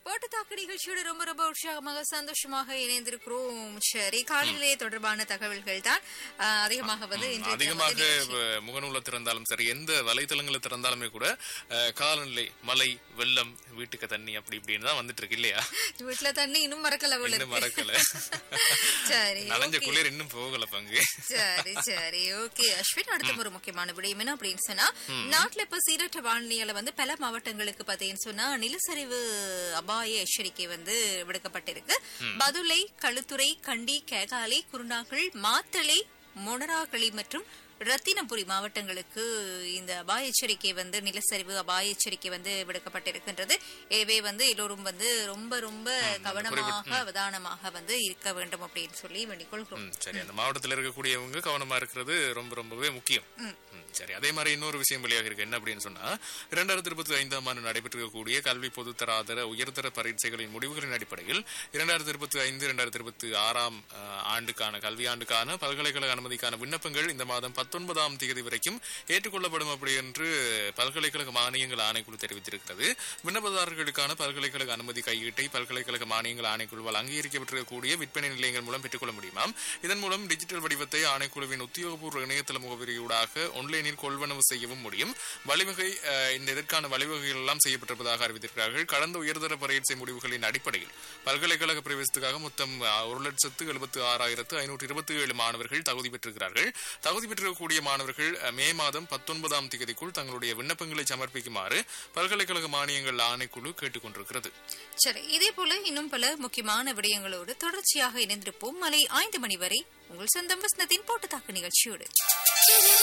போட்டு தாக்கு நிகழ்ச்சியோட ரொம்ப ரொம்ப உற்சாகமாக சந்தோஷமாக இணைந்திருக்கிறோம் சரி காலநிலை தொடர்பான தகவல்கள் தான் அஹ், அதிகமாக வந்து இன்றைய தினம் அதிகமாக வந்து நிகழ்ச்சி. வ- முகநூல திறந்தாலும் சரி எந்த வலைத்தளங்களை திறந்தாலுமே கூட அஹ், காலநிலை மழை வெள்ளம் வீட்டுக்கு தண்ணி அப்படி இப்படின்னு தான் வந்துட்டு இருக்கு இல்லையா வீட்டுல தண்ணி இன்னும் மறக்கல போல இன்னும் இருக்கு மறக்கல சரி நனைஞ்ச okay. குளிர் இன்னும் போகல பங்கு சரி சரி ஓகே அஸ்வின் அடுத்த ஒரு முக்கியமான விடயம் என்ன அப்படின்னு சொன்னா நாட்டுல இப்ப சீரற்ற வானிலையால வந்து பல மாவட்டங்களுக்கு பாத்தீங்கன்னு சொன்னா நிலச்சரிவு அபாய எச்சரிக்கை வந்து விடுக்கப்பட்டிருக்கு பதுளை களுத்துறை கண்டி கேகாலை குருநாகல் மாத்தளை மொனராகலி மற்றும் ரத்தினபுரி மாவட்டங்களுக்கு இந்த அபாய எச்சரிக்கை வந்து நிலச்சரிவு அபாய எச்சரிக்கை வந்து விடுக்கப்பட்டிருக்கின்றது எனவே வந்து எல்லோரும் வந்து ரொம்ப ரொம்ப கவனமாக அவதானமாக வந்து இருக்க வேண்டும் அப்படின்னு சொல்லி வேண்டிக் கொள்கிறோம் ம், சரி அந்த மாவட்டத்தில் இருக்கக்கூடியவங்க கவனமா இருக்கிறது ரொம்ப ரொம்பவே முக்கியம் ம், சரி அதே மாதிரி இன்னொரு விஷயம் வெளியாக இருக்கு என்ன அப்படின்னு சொன்னா இரண்டாயிரத்தி இருபத்தி ஐந்தாம் ஆண்டு நடைபெற்றிருக்கக்கூடிய கல்வி பொதுத்தராதர உயர்தர பரீட்சைகளின் முடிவுகளின் அடிப்படையில் இரண்டாயிரத்தி இருபத்தி ஐந்து இரண்டாயிரத்தி இருபத்தி ஆறாம் அஹ், ஆண்டுக்கான கல்வியாண்டுக்கான பல்கலைக்கழக அனுமதிக்கான விண்ணப்பங்கள் இந்த மாதம் பத்தொன்பதாம் தேதி வரைக்கும் ஏற்றுக்கொள்ளப்படும் அப்படி என்று பல்கலைக்கழக மானியங்கள் ஆணைக்குழு தெரிவித்திருக்கிறது விண்ணப்பதாரர்களுக்கான பல்கலைக்கழக அனுமதி கையீட்டை பல்கலைக்கழக மானியங்கள் ஆணைக்குழுவால் அங்கீகரிக்கப்பட்டிருக்கக்கூடிய விற்பனை நிலையங்கள் மூலம் பெற்றுக்கொள்ள முடியுமாம் இதன் மூலம் டிஜிட்டல் வடிவத்தை ஆணைக்குழுவின் உத்தியோகபூர்வ இணையதள முகவரியூடாக ஆன்லைனில் கொள்வனவு செய்யவும் முடியும் வழிவகை அஹ், இந்த இதற்கான வழிவகைகள் எல்லாம் செய்யப்பட்டிருப்பதாக அறிவித்திருக்கிறார்கள் கடந்த உயர்தர பரீட்சை முடிவுகளின் அடிப்படையில் பல்கலைக்கழக பிரவேசத்துக்காக மொத்தம் அஹ், ஒரு லட்சத்து எழுபத்து ஆறாயிரத்து ஐநூற்று இருபத்தி ஏழு மாணவர்கள் தகுதி பெற்றிருக்கிறார்கள் தகுதி பெற்றிருக்கக்கூடிய மாணவர்கள் அஹ், மே மாதம் பத்தொன்பதாம் தேதிக்குள் தங்களுடைய விண்ணப்பங்களை சமர்ப்பிக்குமாறு பல்கலைக்கழக மானியங்கள் ஆணைக்குழு கேட்டுக் கொண்டிருக்கிறது சரி இதே போல இன்னும் பல முக்கியமான விடயங்களோடு தொடர்ச்சியாக இணைந்திருப்போம் மலை ஐந்து மணி வரை உங்கள் சொந்தம் வசனத்தின் போட்டு தாக்கு நிகழ்ச்சியோடு